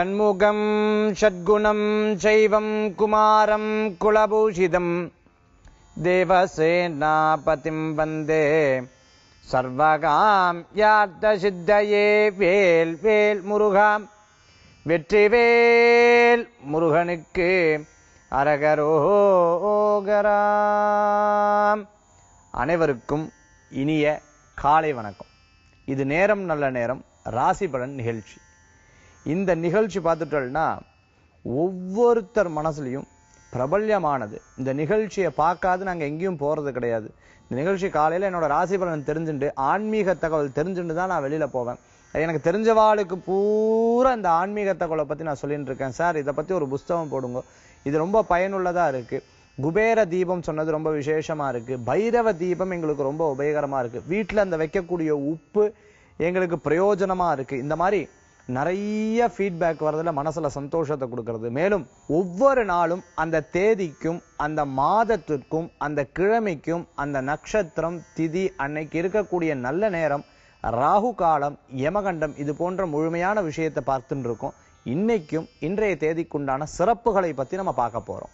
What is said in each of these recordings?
ஷண்முகம் ஷட்குணம் சைவம் குமாரம் குலபூஷிதம் தேவசேனாபதிம் வந்தே சர்வகாம் யார்த்த சித்தையே வேல் வேல் முருகாம் வெற்றிவேல் முருகனுக்கு அரகரோகராம் அனைவருக்கும் இனிய காலை வணக்கம் இது நேரம் நல்ல நேரம் ராசி பலன் நிகழ்ச்சி இந்த நிகழ்ச்சி பார்த்துட்டோம்னா ஒவ்வொருத்தர் மனசுலையும் பிரபல்யமானது இந்த நிகழ்ச்சியை பார்க்காது நாங்கள் எங்கேயும் போகிறது கிடையாது இந்த நிகழ்ச்சி காலையில் என்னோட ராசி பலன் தெரிஞ்சுட்டு ஆன்மீக தகவல் தெரிஞ்சுட்டு தான் நான் வெளியில் போவேன் எனக்கு தெரிஞ்சவாளுக்கு பூரா இந்த ஆன்மீக தகவலை பற்றி நான் சொல்லிட்டு இருக்கேன் சார் இதை பற்றி ஒரு புஸ்தகம் போடுங்க இது ரொம்ப பயனுள்ளதாக இருக்குது குபேர தீபம் சொன்னது ரொம்ப விசேஷமா இருக்கு பைரவ தீபம் எங்களுக்கு ரொம்ப உபயோகரமா இருக்கு வீட்டில் அந்த வைக்கக்கூடிய உப்பு எங்களுக்கு பிரயோஜனமா இருக்கு இந்த மாதிரி நிறைய ஃபீட்பேக் வர்றதுல மனசுல சந்தோஷத்தை கொடுக்கறது மேலும் ஒவ்வொரு நாளும் அந்த தேதிக்கும் அந்த மாதத்திற்கும் அந்த கிழமைக்கும் அந்த நட்சத்திரம் திதி அன்னைக்கு இருக்கக்கூடிய நல்ல நேரம் ராகு காலம் யமகண்டம் இது போன்ற முழுமையான விஷயத்தை பார்த்துட்டு இருக்கோம் இன்னைக்கும் இன்றைய தேதிக்குண்டான சிறப்புகளை பத்தி நம்ம பார்க்க போறோம்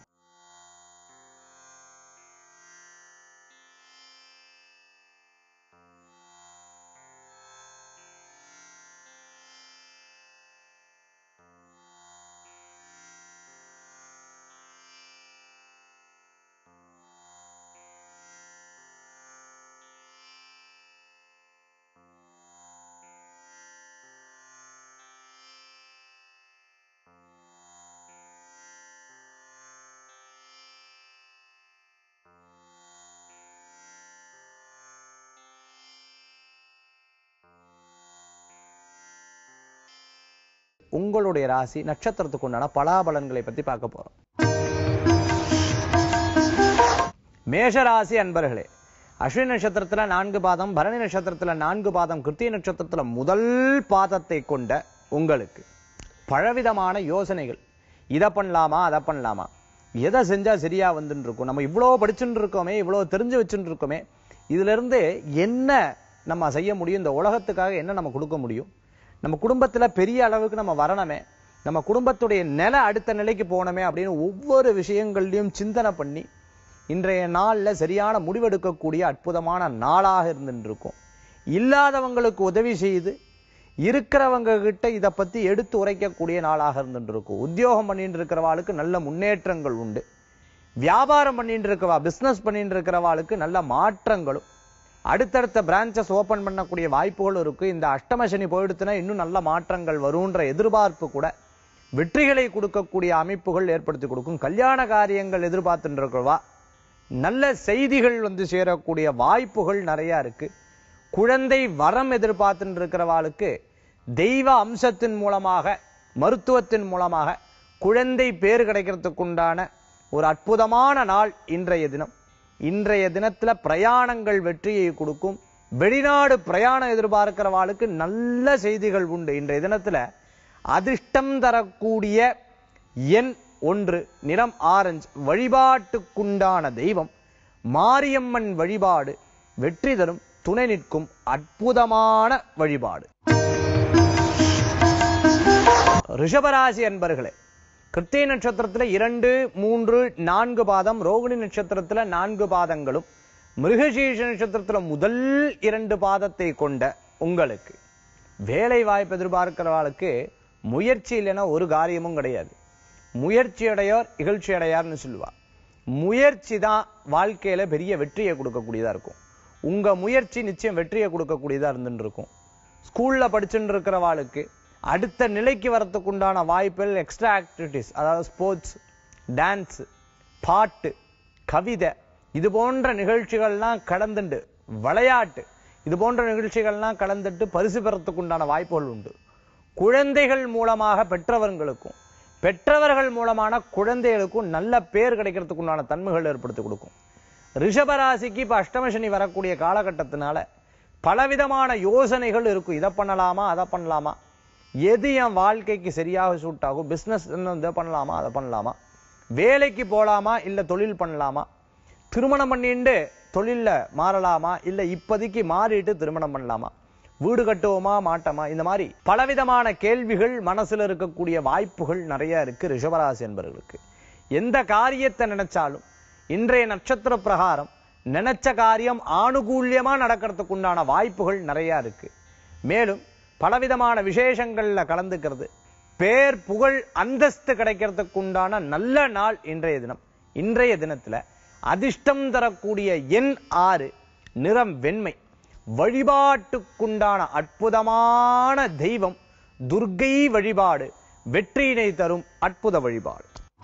உங்களுடைய ராசி நட்சத்திரத்துக்கு உண்டான பலாபலன்களை பத்தி பார்க்க போறோம் மேஷ ராசி அன்பர்களே அஸ்வினி நட்சத்திரத்துல நான்கு பாதம் பரணி நட்சத்திரத்துல நான்கு பாதம் கிருத்திய நட்சத்திரத்துல முதல் பாதத்தை கொண்ட உங்களுக்கு பலவிதமான யோசனைகள் இதை பண்ணலாமா அதை பண்ணலாமா எதை செஞ்சா சரியா வந்துட்டு இருக்கும் நம்ம இவ்வளோ படிச்சுட்டு இருக்கோமே இவ்வளோ தெரிஞ்சு வச்சுட்டு இருக்கோமே இதுல இருந்து என்ன நம்ம செய்ய முடியும் இந்த உலகத்துக்காக என்ன நம்ம கொடுக்க முடியும் நம்ம குடும்பத்துல பெரிய அளவுக்கு நம்ம வரணுமே நம்ம குடும்பத்துடைய நிலை அடுத்த நிலைக்கு போனோமே அப்படின்னு ஒவ்வொரு விஷயங்கள்லையும் சிந்தனை பண்ணி இன்றைய நாள்ல சரியான முடிவெடுக்கக்கூடிய அற்புதமான நாளாக இருந்துட்டு இருக்கும் இல்லாதவங்களுக்கு உதவி செய்து இருக்கிறவங்க கிட்ட இதை பத்தி எடுத்து உரைக்கக்கூடிய நாளாக இருந்துட்டு இருக்கும் உத்தியோகம் பண்ணிட்டு இருக்கிறவாளுக்கு நல்ல முன்னேற்றங்கள் உண்டு வியாபாரம் பண்ணிட்டு இருக்கவா பிசினஸ் பண்ணிட்டு இருக்கிறவாளுக்கு நல்ல மாற்றங்களும் அடுத்தடுத்த பிரான்ச்சஸ் ஓபன் பண்ணக்கூடிய வாய்ப்புகள் இருக்கு இந்த அஷ்டம சனி போயிடுத்துனா இன்னும் நல்ல மாற்றங்கள் வரும்ன்ற எதிர்பார்ப்பு கூட வெற்றிகளை கொடுக்கக்கூடிய அமைப்புகள் ஏற்படுத்தி கொடுக்கும் கல்யாண காரியங்கள் எதிர்பார்த்துட்டு இருக்கிறவா நல்ல செய்திகள் வந்து சேரக்கூடிய வாய்ப்புகள் நிறைய இருக்கு குழந்தை வரம் எதிர்பார்த்துட்டு இருக்கிறவாளுக்கு தெய்வ அம்சத்தின் மூலமாக மருத்துவத்தின் மூலமாக குழந்தை பேர் கிடைக்கிறதுக்கு உண்டான ஒரு அற்புதமான நாள் இன்றைய தினம் இன்றைய தினத்துல பிரயாணங்கள் வெற்றியை கொடுக்கும் வெளிநாடு பிரயாணம் எதிர்பார்க்கிறவாளுக்கு நல்ல செய்திகள் உண்டு இன்றைய தினத்துல அதிர்ஷ்டம் தரக்கூடிய எண் ஒன்று நிறம் ஆரஞ்சு வழிபாட்டுக்குண்டான தெய்வம் மாரியம்மன் வழிபாடு வெற்றி தரும் துணை நிற்கும் அற்புதமான வழிபாடு ரிஷபராசி அன்பர்களே கிருத்திய நட்சத்திரத்துல இரண்டு மூன்று நான்கு பாதம் ரோகிணி நட்சத்திரத்துல நான்கு பாதங்களும் மிருகசீஷ நட்சத்திரத்துல முதல் இரண்டு பாதத்தை கொண்ட உங்களுக்கு வேலை வாய்ப்பு எதிர்பார்க்கிறவர்களுக்கு முயற்சி இல்லைன்னா ஒரு காரியமும் கிடையாது முயற்சி அடையோர் இகழ்ச்சி அடையார்னு சொல்லுவா முயற்சி தான் வாழ்க்கையில பெரிய வெற்றியை கொடுக்கக்கூடியதா இருக்கும் உங்க முயற்சி நிச்சயம் வெற்றியை கொடுக்கக்கூடியதா இருந்துட்டு இருக்கும் ஸ்கூல்ல படிச்சுட்டு இருக்கிறவாளுக்கு அடுத்த நிலைக்கு வரத்துக்கு உண்டான வாய்ப்புகள் எக்ஸ்ட்ரா ஆக்டிவிட்டிஸ் அதாவது ஸ்போர்ட்ஸ் டான்ஸ் பாட்டு கவிதை இது போன்ற நிகழ்ச்சிகள்லாம் கடந்துண்டு விளையாட்டு இது போன்ற நிகழ்ச்சிகள்லாம் கலந்துட்டு பரிசு பெறத்துக்கு உண்டான வாய்ப்புகள் உண்டு குழந்தைகள் மூலமாக பெற்றவர்களுக்கும் பெற்றவர்கள் மூலமான குழந்தைகளுக்கும் நல்ல பேர் கிடைக்கிறதுக்கு உண்டான தன்மைகள் ஏற்படுத்தி கொடுக்கும் ரிஷபராசிக்கு இப்ப அஷ்டமசனி வரக்கூடிய காலகட்டத்தினால பலவிதமான யோசனைகள் இருக்கும் இதை பண்ணலாமா அதை பண்ணலாமா எது என் வாழ்க்கைக்கு சரியாக சூட் ஆகும் பிசினஸ் இதை பண்ணலாமா அதை பண்ணலாமா வேலைக்கு போலாமா இல்ல தொழில் பண்ணலாமா திருமணம் பண்ணிட்டு தொழில்ல மாறலாமா இல்ல இப்போதைக்கு மாறிட்டு திருமணம் பண்ணலாமா வீடு கட்டுவோமா மாட்டோமா இந்த மாதிரி பலவிதமான கேள்விகள் மனசுல இருக்கக்கூடிய வாய்ப்புகள் நிறைய இருக்கு ரிஷபராசி என்பவர்களுக்கு எந்த காரியத்தை நினைச்சாலும் இன்றைய நட்சத்திர பிரகாரம் நினைச்ச காரியம் ஆணுகூல்யமா நடக்கிறதுக்கு உண்டான வாய்ப்புகள் நிறைய இருக்கு மேலும் பலவிதமான விசேஷங்கள்ல கலந்துக்கிறது பேர் புகழ் அந்தஸ்து கிடைக்கிறதுக்கு உண்டான நல்ல நாள் இன்றைய தினம் இன்றைய தினத்துல அதிர்ஷ்டம் தரக்கூடிய எண் ஆறு நிறம் வெண்மை வழிபாட்டுக்குண்டான அற்புதமான தெய்வம் துர்க்கை வழிபாடு வெற்றியினை தரும் அற்புத வழிபாடு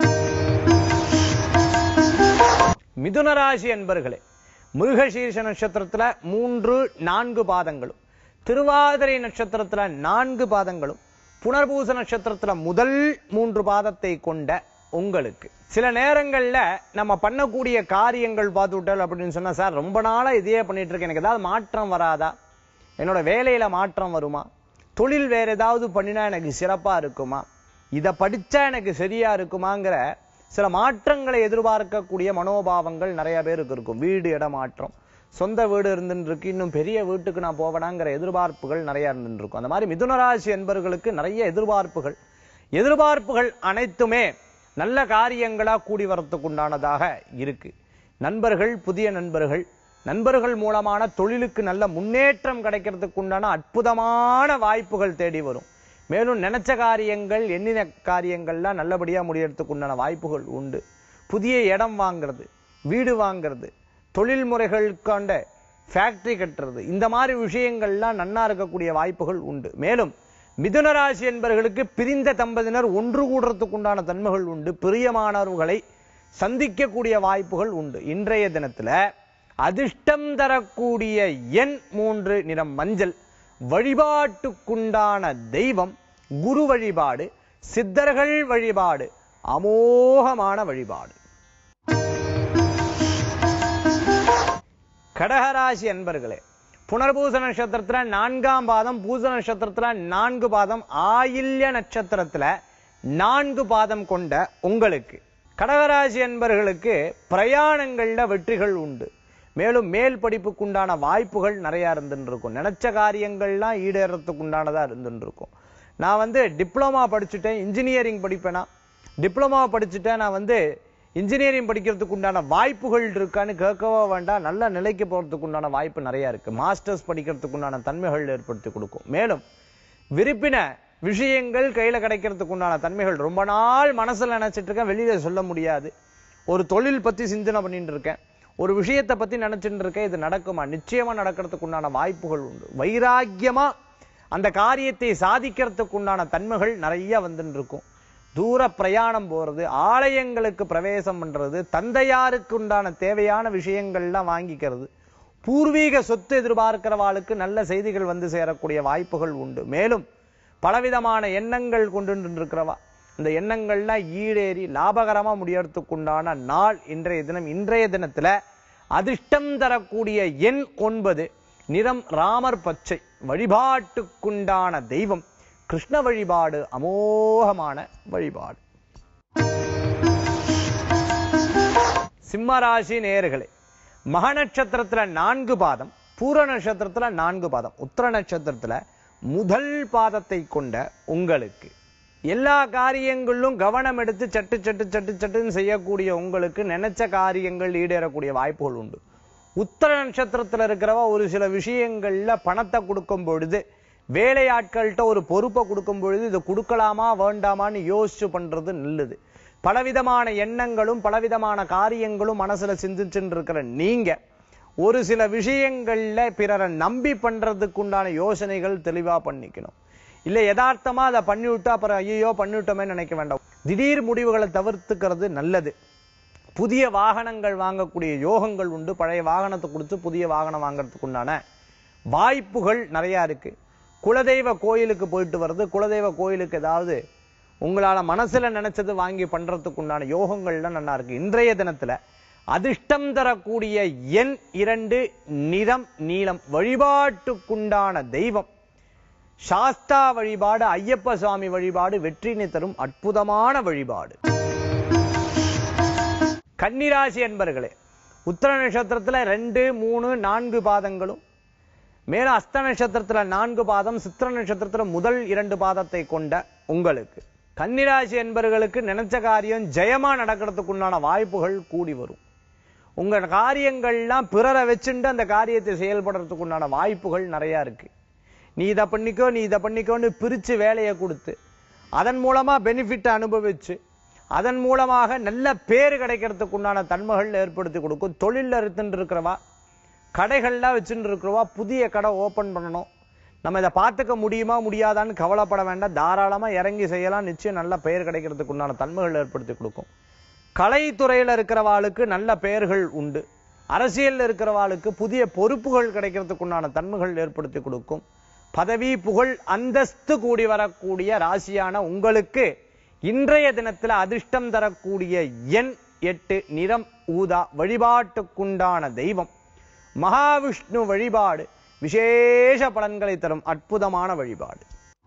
மிதுன ராசி அன்பர்களே மிருகசீர்ஷ நட்சத்திரத்துல மூன்று நான்கு பாதங்களும் திருவாதிரை நட்சத்திரத்துல நான்கு பாதங்களும் புனர்பூச நட்சத்திரத்துல முதல் மூன்று பாதத்தை கொண்ட உங்களுக்கு சில நேரங்கள்ல நம்ம பண்ணக்கூடிய காரியங்கள் பார்த்து விட்டால் அப்படின்னு சொன்னா சார் ரொம்ப நாளா இதையே பண்ணிட்டு இருக்கேன் எனக்கு ஏதாவது மாற்றம் வராதா என்னோட வேலையில மாற்றம் வருமா தொழில் வேற ஏதாவது பண்ணினா எனக்கு சிறப்பா இருக்குமா இதை படிச்சா எனக்கு சரியா இருக்குமாங்கிற சில மாற்றங்களை எதிர்பார்க்கக்கூடிய மனோபாவங்கள் நிறைய பேருக்கு இருக்கும் வீடு இடமாற்றம் சொந்த வீடு இருந்துட்டு இருக்கு இன்னும் பெரிய வீட்டுக்கு நான் போவேனாங்கிற எதிர்பார்ப்புகள் நிறைய இருந்துட்டு இருக்கும் அந்த மாதிரி மிதுனராசி என்பவர்களுக்கு நிறைய எதிர்பார்ப்புகள் எதிர்பார்ப்புகள் அனைத்துமே நல்ல காரியங்களா கூடி வரத்துக்கு உண்டானதாக இருக்கு நண்பர்கள் புதிய நண்பர்கள் நண்பர்கள் மூலமான தொழிலுக்கு நல்ல முன்னேற்றம் கிடைக்கிறதுக்கு உண்டான அற்புதமான வாய்ப்புகள் தேடி வரும் மேலும் நினைச்ச காரியங்கள் எண்ணின காரியங்கள்லாம் நல்லபடியா முடியறதுக்கு உண்டான வாய்ப்புகள் உண்டு புதிய இடம் வாங்குறது வீடு வாங்குறது தொழில் முறைகளுக்காண்ட ஃபேக்டரி கட்டுறது இந்த மாதிரி விஷயங்கள்லாம் நன்னா இருக்கக்கூடிய வாய்ப்புகள் உண்டு மேலும் மிதுன ராசி என்பவர்களுக்கு பிரிந்த தம்பதியினர் ஒன்று கூடுறதுக்கு உண்டான தன்மைகள் உண்டு பிரியமானவர்களை சந்திக்கக்கூடிய வாய்ப்புகள் உண்டு இன்றைய தினத்துல அதிர்ஷ்டம் தரக்கூடிய எண் மூன்று நிறம் மஞ்சள் வழிபாட்டுக்குண்டான தெய்வம் குரு வழிபாடு சித்தர்கள் வழிபாடு அமோகமான வழிபாடு கடகராசி அன்பர்களே புனர்பூச நட்சத்திரத்துல நான்காம் பாதம் பூச நட்சத்திரத்துல நான்கு பாதம் ஆயில்ய நட்சத்திரத்துல நான்கு பாதம் கொண்ட உங்களுக்கு கடகராசி அன்பர்களுக்கு பிரயாணங்கள்ல வெற்றிகள் உண்டு மேலும் மேல் படிப்புக்குண்டான வாய்ப்புகள் நிறைய இருந்துட்டு இருக்கும் நினைச்ச காரியங்கள்லாம் ஈடேறதுக்கு உண்டானதா இருந்துட்டு இருக்கும் நான் வந்து டிப்ளமா படிச்சுட்டேன் இன்ஜினியரிங் படிப்பேனா டிப்ளமா படிச்சுட்டேன் நான் வந்து இன்ஜினியரிங் படிக்கிறதுக்கு உண்டான வாய்ப்புகள் இருக்கான்னு கேட்கவோ வேண்டாம் நல்ல நிலைக்கு போறதுக்கு உண்டான வாய்ப்பு நிறைய இருக்கு மாஸ்டர்ஸ் படிக்கிறதுக்கு உண்டான தன்மைகள் ஏற்படுத்தி கொடுக்கும் மேலும் விருப்பின விஷயங்கள் கையில கிடைக்கிறதுக்கு உண்டான தன்மைகள் ரொம்ப நாள் மனசுல நினைச்சிட்டு இருக்கேன் வெளியில சொல்ல முடியாது ஒரு தொழில் பத்தி சிந்தனை பண்ணிட்டு இருக்கேன் ஒரு விஷயத்தை பத்தி நினைச்சிட்டு இருக்கேன் இது நடக்குமா நிச்சயமா நடக்கிறதுக்கு உண்டான வாய்ப்புகள் உண்டு வைராக்கியமா அந்த காரியத்தை சாதிக்கிறதுக்கு உண்டான தன்மைகள் நிறைய வந்துட்டு இருக்கும் தூர பிரயாணம் போறது ஆலயங்களுக்கு பிரவேசம் பண்றது தந்தையாருக்கு உண்டான தேவையான விஷயங்கள்லாம் வாங்கிக்கிறது பூர்வீக சொத்து எதிர்பார்க்கிறவாளுக்கு நல்ல செய்திகள் வந்து சேரக்கூடிய வாய்ப்புகள் உண்டு மேலும் பலவிதமான எண்ணங்கள் கொண்டு இருக்கிறவா இந்த எண்ணங்கள்லாம் ஈடேறி லாபகரமா முடியறதுக்கு உண்டான நாள் இன்றைய தினம் இன்றைய தினத்துல அதிர்ஷ்டம் தரக்கூடிய எண் ஒன்பது நிறம் ராமர் பச்சை வழிபாட்டுக்குண்டான தெய்வம் கிருஷ்ண வழிபாடு அமோகமான வழிபாடு சிம்மராசி நேயர்களே மக நட்சத்திரத்துல நான்கு பாதம் பூர நட்சத்திரத்துல நான்கு பாதம் உத்தர நட்சத்திரத்துல முதல் பாதத்தை கொண்ட உங்களுக்கு எல்லா காரியங்களிலும் கவனம் எடுத்து சட்டு சட்டு சட்டு சட்டுன்னு செய்யக்கூடிய உங்களுக்கு நினைச்ச காரியங்கள் ஈடேறக்கூடிய வாய்ப்புகள் உண்டு உத்தர நட்சத்திரத்துல இருக்கிறவ ஒரு சில விஷயங்கள்ல பணத்தை கொடுக்கும் பொழுது வேலையாட்கள்கிட்ட ஒரு பொறுப்பை கொடுக்கும் பொழுது இதை கொடுக்கலாமா வேண்டாமான்னு யோசிச்சு பண்றது நல்லது பலவிதமான எண்ணங்களும் பலவிதமான காரியங்களும் மனசுல சிந்திச்சுட்டு இருக்கிற நீங்க ஒரு சில விஷயங்கள்ல பிறரை நம்பி பண்றதுக்கு உண்டான யோசனைகள் தெளிவா பண்ணிக்கணும் இல்ல யதார்த்தமா அதை பண்ணிவிட்டு அப்புறம் ஐயோ பண்ணிவிட்டோமே நினைக்க வேண்டாம் திடீர் முடிவுகளை தவிர்த்துக்கிறது நல்லது புதிய வாகனங்கள் வாங்கக்கூடிய யோகங்கள் உண்டு பழைய வாகனத்தை கொடுத்து புதிய வாகனம் வாங்குறதுக்கு உண்டான வாய்ப்புகள் நிறைய இருக்கு குலதெய்வ கோயிலுக்கு போயிட்டு வர்றது குலதெய்வ கோயிலுக்கு ஏதாவது உங்களால மனசுல நினைச்சது வாங்கி பண்றதுக்கு உண்டான யோகங்கள்லாம் நல்லா இருக்கு இன்றைய தினத்துல அதிர்ஷ்டம் தரக்கூடிய எண் இரண்டு நிறம் நீலம் வழிபாட்டுக்குண்டான தெய்வம் சாஸ்தா வழிபாடு ஐயப்ப சுவாமி வழிபாடு வெற்றினை தரும் அற்புதமான வழிபாடு கன்னிராசி என்பர்களே உத்தர நட்சத்திரத்துல ரெண்டு மூணு நான்கு பாதங்களும் மேலும் அஸ்த நட்சத்திரத்துல நான்கு பாதம் சித்திர நட்சத்திரத்துல முதல் இரண்டு பாதத்தை கொண்ட உங்களுக்கு கன்னிராசி என்பவர்களுக்கு நினைச்ச காரியம் ஜெயமா நடக்கிறதுக்கு உண்டான வாய்ப்புகள் கூடி வரும் உங்க காரியங்கள்லாம் பிறரை வச்சுட்டு அந்த காரியத்தை செயல்படுறதுக்கு உண்டான வாய்ப்புகள் நிறைய இருக்கு நீ இதை பண்ணிக்கோ நீ இதை பண்ணிக்கோன்னு பிரிச்சு வேலையை கொடுத்து அதன் மூலமா பெனிஃபிட் அனுபவிச்சு அதன் மூலமாக நல்ல பேர் கிடைக்கிறதுக்கு உண்டான தன்மைகள் ஏற்படுத்தி கொடுக்கும் தொழில்ல இருந்துட்டு இருக்கிறவா கடைகள்லாம் வச்சுட்டு இருக்கிறவா புதிய கடை ஓபன் பண்ணணும் நம்ம இதை பார்த்துக்க முடியுமா முடியாதான்னு கவலைப்பட வேண்டாம் தாராளமா இறங்கி செய்யலாம் நிச்சயம் நல்ல பெயர் கிடைக்கிறதுக்கு உண்டான தன்மைகள் ஏற்படுத்தி கொடுக்கும் கலைத்துறையில இருக்கிறவாளுக்கு நல்ல பெயர்கள் உண்டு அரசியல்ல இருக்கிறவாளுக்கு புதிய பொறுப்புகள் கிடைக்கிறதுக்கு உண்டான தன்மைகள் ஏற்படுத்தி கொடுக்கும் பதவி புகழ் அந்தஸ்து கூடி வரக்கூடிய ராசியான உங்களுக்கு இன்றைய தினத்துல அதிர்ஷ்டம் தரக்கூடிய எண் எட்டு நிறம் ஊதா வழிபாட்டுக்குண்டான தெய்வம் மகாவிஷ்ணு வழிபாடு விசேஷ பலன்களை தரும் அற்புதமான வழிபாடு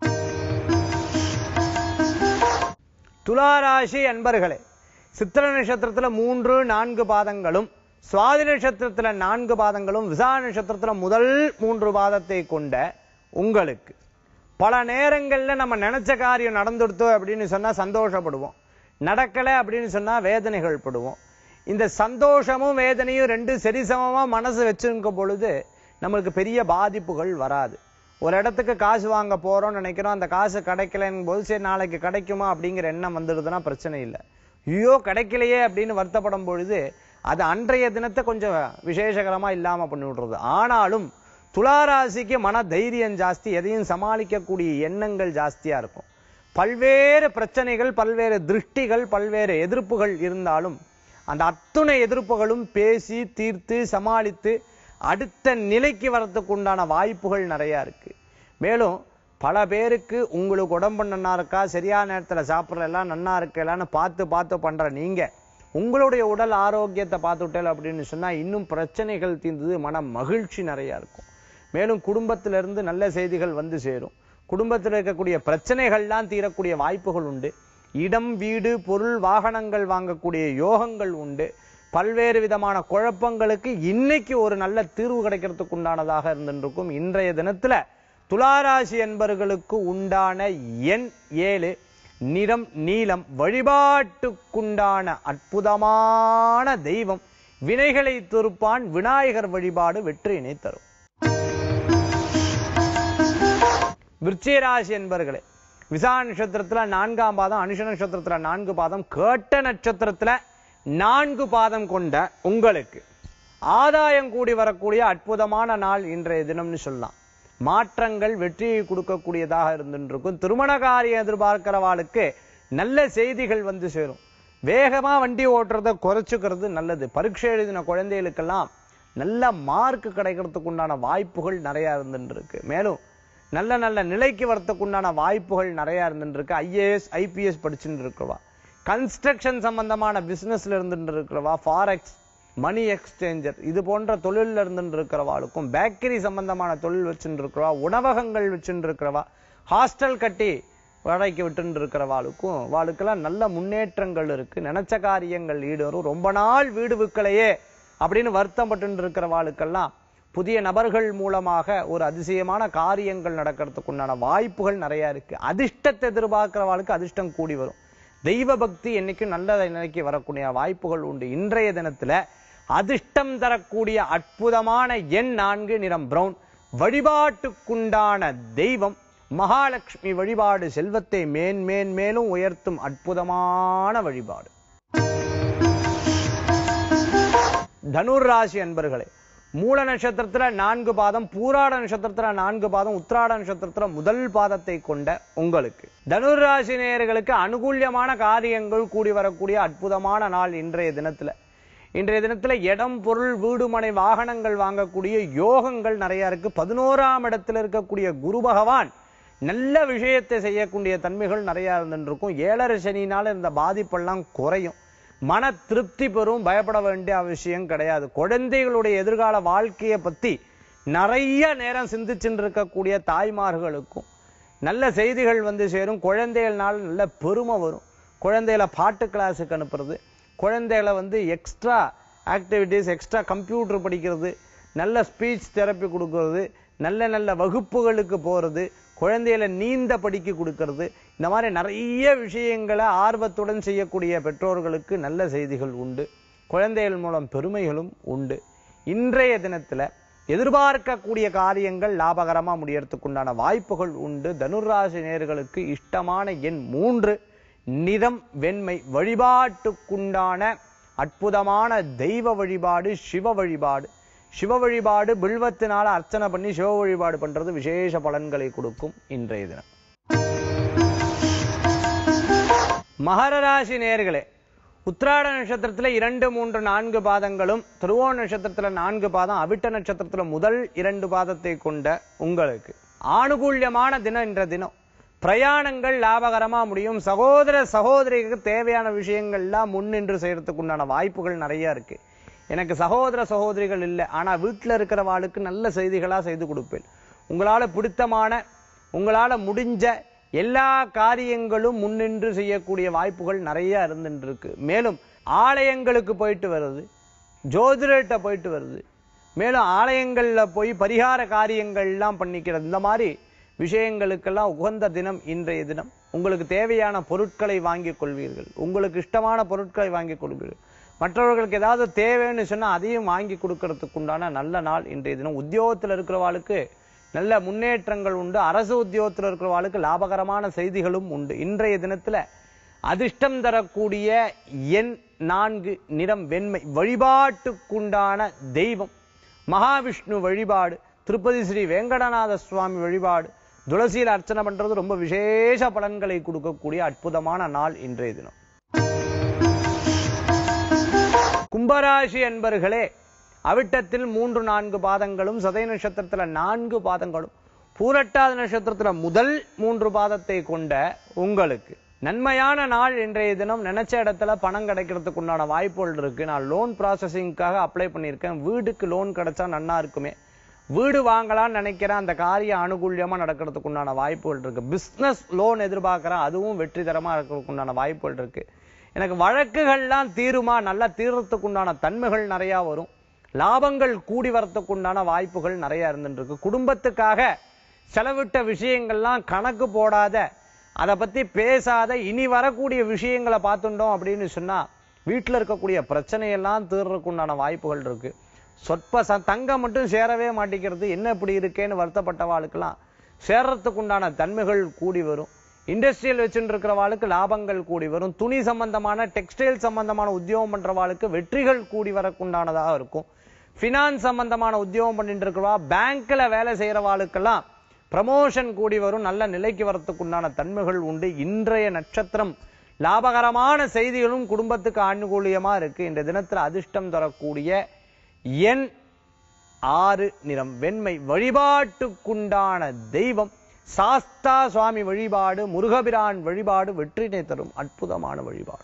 துளாராசி அன்பர்களே சித்திர நட்சத்திரத்துல மூன்று நான்கு பாதங்களும் சுவாதி நட்சத்திரத்துல நான்கு பாதங்களும் விசா நட்சத்திரத்துல முதல் மூன்று பாதத்தை கொண்ட உங்களுக்கு பல நேரங்கள்ல நம்ம நினைச்ச காரியம் நடந்துடுத்தோம் அப்படின்னு சொன்னா சந்தோஷப்படுவோம் நடக்கல அப்படின்னு சொன்னா வேதனைகள் படுவோம் இந்த சந்தோஷமும் வேதனையும் ரெண்டு சரிசமமா மனசு வச்சிருக்கும் பொழுது நம்மளுக்கு பெரிய பாதிப்புகள் வராது ஒரு இடத்துக்கு காசு வாங்க போறோம்னு நினைக்கிறோம் அந்த காசு கிடைக்கலங்கும் போது சரி நாளைக்கு கிடைக்குமா அப்படிங்கிற எண்ணம் வந்துடுதுன்னா பிரச்சனை இல்லை ஐயோ கிடைக்கலையே அப்படின்னு வருத்தப்படும் பொழுது அது அன்றைய தினத்தை கொஞ்சம் விசேஷகரமா இல்லாம பண்ணி விடுறது ஆனாலும் துளாராசிக்கு மன தைரியம் ஜாஸ்தி எதையும் சமாளிக்கக்கூடிய எண்ணங்கள் ஜாஸ்தியா இருக்கும் பல்வேறு பிரச்சனைகள் பல்வேறு திருஷ்டிகள் பல்வேறு எதிர்ப்புகள் இருந்தாலும் அந்த அத்துணை எதிர்ப்புகளும் பேசி தீர்த்து சமாளித்து அடுத்த நிலைக்கு வரத்துக்கு உண்டான வாய்ப்புகள் நிறைய இருக்கு மேலும் பல பேருக்கு உங்களுக்கு உடம்பு நன்னா இருக்கா சரியான நேரத்துல சாப்பிட்ற எல்லாம் நன்னா இருக்கலான்னு பார்த்து பார்த்து பண்ற நீங்க உங்களுடைய உடல் ஆரோக்கியத்தை பார்த்துட்டல் அப்படின்னு சொன்னா இன்னும் பிரச்சனைகள் தீர்ந்தது மன மகிழ்ச்சி நிறைய இருக்கும் மேலும் குடும்பத்திலிருந்து நல்ல செய்திகள் வந்து சேரும் குடும்பத்தில் இருக்கக்கூடிய பிரச்சனைகள்லாம் தீரக்கூடிய வாய்ப்புகள் உண்டு இடம் வீடு பொருள் வாகனங்கள் வாங்கக்கூடிய யோகங்கள் உண்டு பல்வேறு விதமான குழப்பங்களுக்கு இன்னைக்கு ஒரு நல்ல தீர்வு கிடைக்கிறதுக்கு உண்டானதாக இருந்திருக்கும் இன்றைய தினத்துல துளாராசி என்பர்களுக்கு உண்டான எண் ஏழு நிறம் நீலம் வழிபாட்டுக்குண்டான அற்புதமான தெய்வம் வினைகளை துருப்பான் விநாயகர் வழிபாடு வெற்றியினை தரும் விருச்சிகராசி என்பர்களே விசா நட்சத்திரத்துல நான்காம் பாதம் அனுஷ நட்சத்திரத்துல நான்கு பாதம் கேட்ட நட்சத்திரத்துல நான்கு பாதம் கொண்ட உங்களுக்கு ஆதாயம் கூடி வரக்கூடிய அற்புதமான நாள் இன்றைய தினம்னு சொல்லலாம் மாற்றங்கள் வெற்றியை கொடுக்கக்கூடியதாக இருந்துருக்கும் திருமண காரியம் எதிர்பார்க்கிறவாளுக்கு நல்ல செய்திகள் வந்து சேரும் வேகமா வண்டி ஓட்டுறதை குறைச்சுக்கிறது நல்லது பரீட்சை எழுதின குழந்தைகளுக்கெல்லாம் நல்ல மார்க் கிடைக்கிறதுக்கு உண்டான வாய்ப்புகள் நிறைய இருந்துட்டு இருக்கு மேலும் நல்ல நல்ல நிலைக்கு வரத்துக்கு உண்டான வாய்ப்புகள் நிறைய இருந்துட்டு இருக்கு ஐஏஎஸ் ஐபிஎஸ் படிச்சுட்டு இருக்கிறவா கன்ஸ்ட்ரக்ஷன் சம்பந்தமான பிசினஸ்ல இருந்துட்டு இருக்கிறவா ஃபாரெக்ஸ் மணி எக்ஸ்சேஞ்சர் இது போன்ற தொழில்ல இருந்துட்டு இருக்கிறவாளுக்கும் பேக்கரி சம்பந்தமான தொழில் வச்சுட்டு இருக்கிறவா உணவகங்கள் வச்சுட்டு இருக்கிறவா ஹாஸ்டல் கட்டி வாடகைக்கு விட்டு இருக்கிறவாளுக்கும் வாளுக்கெல்லாம் நல்ல முன்னேற்றங்கள் இருக்கு நினைச்ச காரியங்கள் ஈடுவரும் ரொம்ப நாள் வீடு விற்கலையே அப்படின்னு வருத்தப்பட்டு இருக்கிறவாளுக்கெல்லாம் புதிய நபர்கள் மூலமாக ஒரு அதிசயமான காரியங்கள் நடக்கிறதுக்கு உண்டான வாய்ப்புகள் நிறைய இருக்கு அதிர்ஷ்டத்தை எதிர்பார்க்கிறவாளுக்கு அதிர்ஷ்டம் கூடி வரும் தெய்வ பக்தி என்னைக்கும் நல்ல நிலைக்கு வரக்கூடிய வாய்ப்புகள் உண்டு இன்றைய தினத்துல அதிர்ஷ்டம் தரக்கூடிய அற்புதமான எண் நான்கு நிறம் பிரவுன் வழிபாட்டுக்குண்டான தெய்வம் மகாலட்சுமி வழிபாடு செல்வத்தை மேன் மேன் மேலும் உயர்த்தும் அற்புதமான வழிபாடு தனுர் ராசி அன்பர்களே மூல நட்சத்திரத்துல நான்கு பாதம் பூராட நட்சத்திரத்துல நான்கு பாதம் உத்திராட நட்சத்திரத்துல முதல் பாதத்தை கொண்ட உங்களுக்கு தனுர் ராசி நேயர்களுக்கு அனுகூல்யமான காரியங்கள் கூடி வரக்கூடிய அற்புதமான நாள் இன்றைய தினத்துல இன்றைய தினத்துல இடம் பொருள் வீடு மனை வாகனங்கள் வாங்கக்கூடிய யோகங்கள் நிறைய இருக்கு பதினோராம் இடத்துல இருக்கக்கூடிய குரு பகவான் நல்ல விஷயத்தை செய்யக்கூடிய தன்மைகள் நிறைய இருந்துருக்கும் ஏழரை சனினால இருந்த பாதிப்பெல்லாம் குறையும் மன திருப்தி பெறும் பயப்பட வேண்டிய அவசியம் கிடையாது குழந்தைகளுடைய எதிர்கால வாழ்க்கையை பத்தி நிறைய நேரம் சிந்திச்சுட்டு இருக்கக்கூடிய தாய்மார்களுக்கும் நல்ல செய்திகள் வந்து சேரும் குழந்தைகள்னால நல்ல பெருமை வரும் குழந்தைகளை பாட்டு கிளாஸுக்கு அனுப்புறது குழந்தைகளை வந்து எக்ஸ்ட்ரா ஆக்டிவிட்டீஸ் எக்ஸ்ட்ரா கம்ப்யூட்டர் படிக்கிறது நல்ல ஸ்பீச் தெரப்பி கொடுக்கறது நல்ல நல்ல வகுப்புகளுக்கு போறது குழந்தைகளை நீந்த படிக்க கொடுக்கறது இந்த மாதிரி நிறைய விஷயங்களை ஆர்வத்துடன் செய்யக்கூடிய பெற்றோர்களுக்கு நல்ல செய்திகள் உண்டு குழந்தைகள் மூலம் பெருமைகளும் உண்டு இன்றைய தினத்துல எதிர்பார்க்கக்கூடிய காரியங்கள் லாபகரமா முடியறதுக்கு உண்டான வாய்ப்புகள் உண்டு தனுராசி நேர்களுக்கு இஷ்டமான எண் மூன்று நிறம் வெண்மை வழிபாட்டுக்குண்டான அற்புதமான தெய்வ வழிபாடு சிவ வழிபாடு சிவ வழிபாடு பில்வத்தினால அர்ச்சனை பண்ணி சிவ வழிபாடு பண்றது விசேஷ பலன்களை கொடுக்கும் இன்றைய தினம் மகர ராசி நேர்களே உத்திராட நட்சத்திரத்துல இரண்டு மூன்று நான்கு பாதங்களும் திருவோண நட்சத்திரத்துல நான்கு பாதம் அவிட்ட நட்சத்திரத்துல முதல் இரண்டு பாதத்தை கொண்ட உங்களுக்கு ஆணுகூல்யமான தினம் என்ற தினம் பிரயாணங்கள் லாபகரமா முடியும் சகோதர சகோதரிக்கு தேவையான விஷயங்கள்லாம் முன்னின்று செய்யறதுக்கு உண்டான வாய்ப்புகள் நிறைய இருக்கு எனக்கு சகோதர சகோதரிகள் இல்லை ஆனா வீட்டுல இருக்கிறவாளுக்கு நல்ல செய்திகளா செய்து கொடுப்பேன் உங்களால பிடித்தமான உங்களால முடிஞ்ச எல்லா காரியங்களும் முன்னின்று செய்யக்கூடிய வாய்ப்புகள் நிறைய இருந்துட்டு இருக்கு மேலும் ஆலயங்களுக்கு போயிட்டு வருது ஜோதிடர்கிட்ட போயிட்டு வருது மேலும் ஆலயங்கள்ல போய் பரிகார காரியங்கள் எல்லாம் பண்ணிக்கிறது இந்த மாதிரி விஷயங்களுக்கெல்லாம் உகந்த தினம் இன்றைய தினம் உங்களுக்கு தேவையான பொருட்களை வாங்கிக் கொள்வீர்கள் உங்களுக்கு இஷ்டமான பொருட்களை வாங்கிக் கொள்வீர்கள் மற்றவர்களுக்கு ஏதாவது தேவைன்னு சொன்னா அதையும் வாங்கி கொடுக்கறதுக்கு உண்டான நல்ல நாள் இன்றைய தினம் உத்தியோகத்தில் இருக்கிறவாளுக்கு நல்ல முன்னேற்றங்கள் உண்டு அரசு உத்தியோகத்தில் இருக்கிறவாளுக்கு லாபகரமான செய்திகளும் உண்டு இன்றைய தினத்துல அதிர்ஷ்டம் தரக்கூடிய எண் நான்கு நிறம் வெண்மை வழிபாட்டுக்குண்டான தெய்வம் மகாவிஷ்ணு வழிபாடு திருப்பதி ஸ்ரீ வெங்கடநாத சுவாமி வழிபாடு துளசியில் அர்ச்சனை பண்றது ரொம்ப விசேஷ பலன்களை கொடுக்கக்கூடிய அற்புதமான நாள் இன்றைய தினம் கும்பராசி என்பர்களே அவிட்டத்தில் மூன்று நான்கு பாதங்களும் சதய நட்சத்திரத்துல நான்கு பாதங்களும் பூரட்டாத நட்சத்திரத்துல முதல் மூன்று பாதத்தை கொண்ட உங்களுக்கு நன்மையான நாள் இன்றைய தினம் நினைச்ச இடத்துல பணம் கிடைக்கிறதுக்கு உண்டான வாய்ப்புகள் இருக்கு நான் லோன் ப்ராசஸிங்காக அப்ளை பண்ணியிருக்கேன் வீடுக்கு லோன் கிடைச்சா நன்னா இருக்குமே வீடு வாங்கலாம்னு நினைக்கிறேன் அந்த காரியம் அனுகூல்யமா நடக்கிறதுக்கு உண்டான வாய்ப்புகள் இருக்கு பிசினஸ் லோன் எதிர்பார்க்கிறேன் அதுவும் வெற்றிகரமா இருக்கிறதுக்கு உண்டான வாய்ப்புகள் இருக்கு எனக்கு வழக்குகள்லாம் தீருமா நல்லா தீர்றதுக்கு உண்டான தன்மைகள் நிறைய வரும் லாபங்கள் கூடி வரத்துக்கு உண்டான வாய்ப்புகள் நிறைய இருந்துட்டு இருக்கு குடும்பத்துக்காக செலவிட்ட விஷயங்கள்லாம் கணக்கு போடாத அதை பத்தி பேசாத இனி வரக்கூடிய விஷயங்களை பார்த்துட்டோம் அப்படின்னு சொன்னா வீட்டுல இருக்கக்கூடிய பிரச்சனையெல்லாம் தீர்றதுக்கு உண்டான வாய்ப்புகள் இருக்கு சொற்ப ச தங்கம் மட்டும் சேரவே மாட்டேங்கிறது என்ன இப்படி இருக்கேன்னு வருத்தப்பட்டவாளுக்கெல்லாம் சேர்றதுக்கு உண்டான தன்மைகள் கூடி வரும் இண்டஸ்ட்ரியல் வச்சுட்டு இருக்கிறவாளுக்கு லாபங்கள் கூடி வரும் துணி சம்பந்தமான டெக்ஸ்டைல் சம்பந்தமான உத்தியோகம் பண்றவாளுக்கு வெற்றிகள் கூடி வரக்குண்டானதாக இருக்கும் ஃபினான்ஸ் சம்பந்தமான உத்தியோகம் பண்ணிட்டு இருக்கிறவா பேங்க்ல வேலை செய்யறவாளுக்கெல்லாம் ப்ரமோஷன் கூடி வரும் நல்ல நிலைக்கு வரத்துக்கு உண்டான தன்மைகள் உண்டு இன்றைய நட்சத்திரம் லாபகரமான செய்திகளும் குடும்பத்துக்கு ஆணுகூலியமா இருக்கு இந்த தினத்துல அதிர்ஷ்டம் தரக்கூடிய எண் ஆறு நிறம் வெண்மை வழிபாட்டுக்குண்டான தெய்வம் சாஸ்தா சுவாமி வழிபாடு முருகபிரான் வழிபாடு வெற்றினை தரும் அற்புதமான வழிபாடு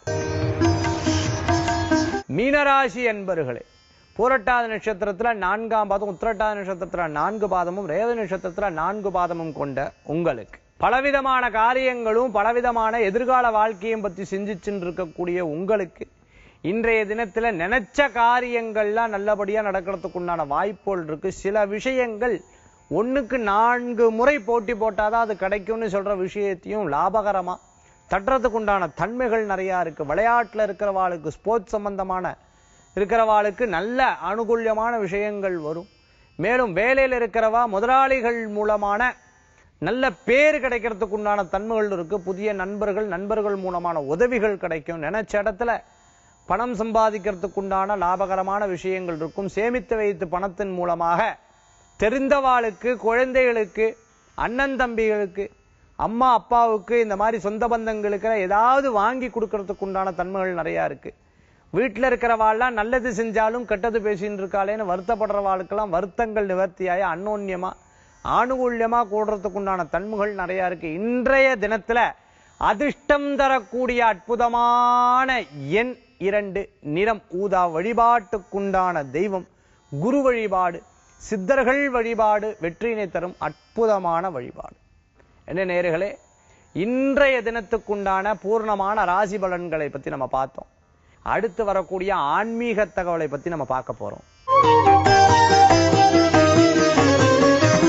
மீனராசி என்பர்களே பூரட்டாத நட்சத்திரத்துல நான்காம் பாதம் உத்திரட்டாத நட்சத்திரத்துல நான்கு பாதமும் ரேவ நட்சத்திரத்துல நான்கு பாதமும் கொண்ட உங்களுக்கு பலவிதமான காரியங்களும் பலவிதமான எதிர்கால வாழ்க்கையும் பத்தி சிந்திச்சுட்டு இருக்கக்கூடிய உங்களுக்கு இன்றைய தினத்துல நினைச்ச காரியங்கள்லாம் நல்லபடியா நடக்கிறதுக்கு உண்டான வாய்ப்புகள் இருக்கு சில விஷயங்கள் ஒண்ணுக்கு நான்கு முறை போட்டி போட்டாதான் அது கிடைக்கும்னு சொல்ற விஷயத்தையும் லாபகரமா தட்டுறதுக்கு உண்டான தன்மைகள் நிறைய இருக்கு விளையாட்டுல இருக்கிறவாளுக்கு ஸ்போர்ட்ஸ் சம்பந்தமான இருக்கிறவாளுக்கு நல்ல அனுகூல்யமான விஷயங்கள் வரும் மேலும் வேலையில் இருக்கிறவா முதலாளிகள் மூலமான நல்ல பேர் கிடைக்கிறதுக்கு உண்டான தன்மைகள் இருக்கு புதிய நண்பர்கள் நண்பர்கள் மூலமான உதவிகள் கிடைக்கும் நினைச்ச இடத்துல பணம் சம்பாதிக்கிறதுக்கு உண்டான லாபகரமான விஷயங்கள் இருக்கும் சேமித்து வைத்து பணத்தின் மூலமாக தெரிந்தவாளுக்கு குழந்தைகளுக்கு அண்ணன் தம்பிகளுக்கு அம்மா அப்பாவுக்கு இந்த மாதிரி சொந்த பந்தங்களுக்கு ஏதாவது வாங்கி கொடுக்கறதுக்கு உண்டான தன்மைகள் நிறைய இருக்கு வீட்டுல இருக்கிறவாள்லாம் நல்லது செஞ்சாலும் கெட்டது பேசின்னு இருக்காளேன்னு வருத்தப்படுறவாளுக்கெல்லாம் வருத்தங்கள் நிவர்த்தியாய அன்னோன்யமா ஆணுகூல்யமா கூடுறதுக்கு உண்டான தன்மைகள் நிறைய இருக்கு இன்றைய தினத்துல அதிர்ஷ்டம் தரக்கூடிய அற்புதமான எண் இரண்டு நிறம் ஊதா வழிபாட்டுக்குண்டான தெய்வம் குரு வழிபாடு சித்தர்கள் வழிபாடு வெற்றியினை தரும் அற்புதமான வழிபாடு என்ன நேர்களே இன்றைய தினத்துக்குண்டான பூர்ணமான ராசி பலன்களை பத்தி நம்ம பார்த்தோம் அடுத்து வரக்கூடிய ஆன்மீக தகவலை பத்தி நம்ம பார்க்க போறோம்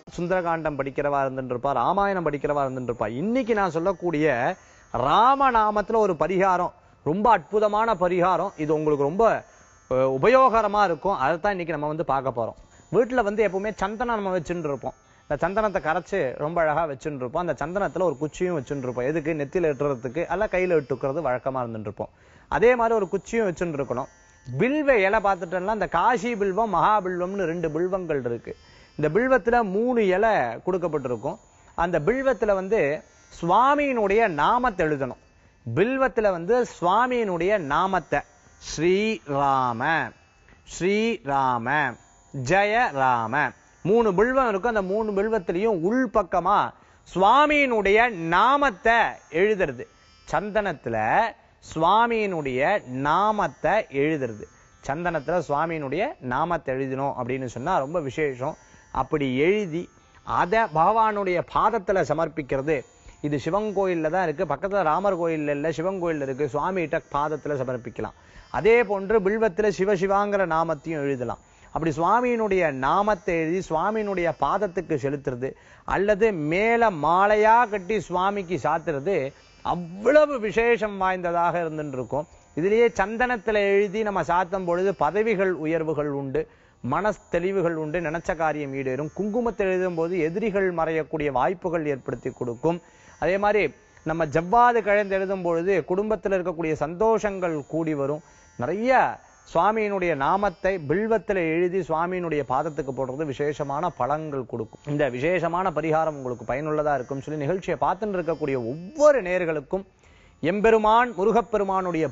சுந்தரகாண்டம் படிக்கிறவா இருந்துட்டு இருப்பா ராமாயணம் படிக்கிறவா இருந்துட்டு இருப்பா இன்னைக்கு நான் சொல்லக்கூடிய ராமநாமத்துல ஒரு பரிகாரம் ரொம்ப அற்புதமான பரிகாரம் இது உங்களுக்கு ரொம்ப அஹ், உபயோகரமா இருக்கும் அதைத்தான் இன்னைக்கு நம்ம வந்து பார்க்க போறோம் வீட்டுல வந்து எப்பவுமே சந்தனம் நம்ம வச்சுட்டு இருப்போம் இந்த சந்தனத்தை கரைச்சு ரொம்ப அழகா வச்சுட்டு இருப்போம் அந்த சந்தனத்துல ஒரு குச்சியும் வச்சுட்டு இருப்போம் எதுக்கு நெத்தியில இட்டுறதுக்கு அல்ல கையில இட்டுக்கிறது வழக்கமா இருந்துட்டு இருப்போம் அதே மாதிரி ஒரு குச்சியும் வச்சுட்டு இருக்கணும் பில்வ இலை பார்த்துட்டோம்னா இந்த காசி பில்வம் மகாபில்வம்னு ரெண்டு பில்வங்கள் இருக்கு இந்த பில்வத்துல மூணு இலை கொடுக்கப்பட்டிருக்கும் அந்த பில்வத்துல வந்து சுவாமியினுடைய நாமத்தை எழுதணும் பில்வத்துல வந்து சுவாமியினுடைய நாமத்தை ஸ்ரீராம ஸ்ரீராம ஜெய ராம மூணு பில்வம் இருக்கும் அந்த மூணு பில்வத்திலையும் உள்பக்கமா சுவாமியினுடைய நாமத்தை எழுதுறது சந்தனத்துல சுவாமியினுடைய நாமத்தை எழுதுறது சந்தனத்துல சுவாமியினுடைய நாமத்தை எழுதினோம் அப்படின்னு சொன்னா ரொம்ப விசேஷம் அப்படி எழுதி அதை பகவானுடைய பாதத்துல சமர்ப்பிக்கிறது இது சிவன் கோயில்ல தான் இருக்கு பக்கத்துல ராமர் கோயில்ல இல்ல சிவன் கோயில்ல இருக்கு சுவாமிகிட்ட பாதத்துல சமர்ப்பிக்கலாம் அதே போன்று பில்வத்துல சிவசிவாங்கிற நாமத்தையும் எழுதலாம் அப்படி சுவாமியினுடைய நாமத்தை எழுதி சுவாமியினுடைய பாதத்துக்கு செலுத்துறது அல்லது மேல மாலையா கட்டி சுவாமிக்கு சாத்துறது அவ்வளவு விசேஷம் வாய்ந்ததாக இருந்துட்டு இருக்கும் இதுலயே சந்தனத்துல எழுதி நம்ம சாத்தும் பொழுது பதவிகள் உயர்வுகள் உண்டு மனஸ் தெளிவுகள் உண்டு நினைச்ச காரியம் ஈடேறும் குங்குமத்தில் எழுதும் போது எதிரிகள் மறையக்கூடிய வாய்ப்புகள் ஏற்படுத்தி கொடுக்கும் அதே மாதிரி நம்ம ஜவ்வாது கழந்து எழுதும் பொழுது குடும்பத்தில் இருக்கக்கூடிய சந்தோஷங்கள் கூடி வரும் நிறைய சுவாமியினுடைய நாமத்தை பில்வத்தில் எழுதி சுவாமியினுடைய பாதத்துக்கு போடுறது விசேஷமான பலன்கள் கொடுக்கும் இந்த விசேஷமான பரிகாரம் உங்களுக்கு பயனுள்ளதா இருக்கும் சொல்லி நிகழ்ச்சியை பார்த்துட்டு இருக்கக்கூடிய ஒவ்வொரு நேயர்களுக்கும் எம்பெருமான் முருகப்பெருமானுடைய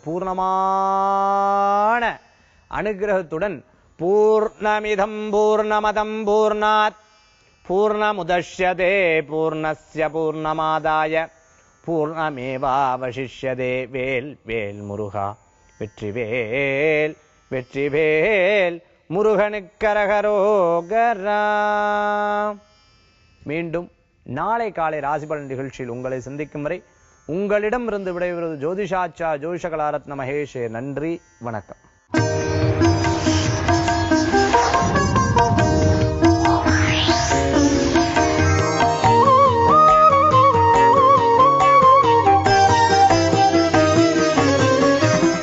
பூர்ணமான அனுகிரகத்துடன் பூர்ணமிதம் பூர்ணமதம் பூர்ணாத் பூர்ணமுதஷ்யதே பூர்ணஸ்ய பூர்ணமாதாய பூர்ணமேவாவசிஷ்யதே வேல் வேல் முருகா வெற்றிவேல் வெற்றிவேல் முருகனுக்கரகரோகரா மீண்டும் நாளை காலை ராசிபலன் நிகழ்ச்சியில் உங்களை சந்திக்கும் வரை உங்களிடம் இருந்து விடைபெறுவது ஜோதிஷாச்சா ஜோதிஷகலாரத்ன மகேஷே நன்றி வணக்கம்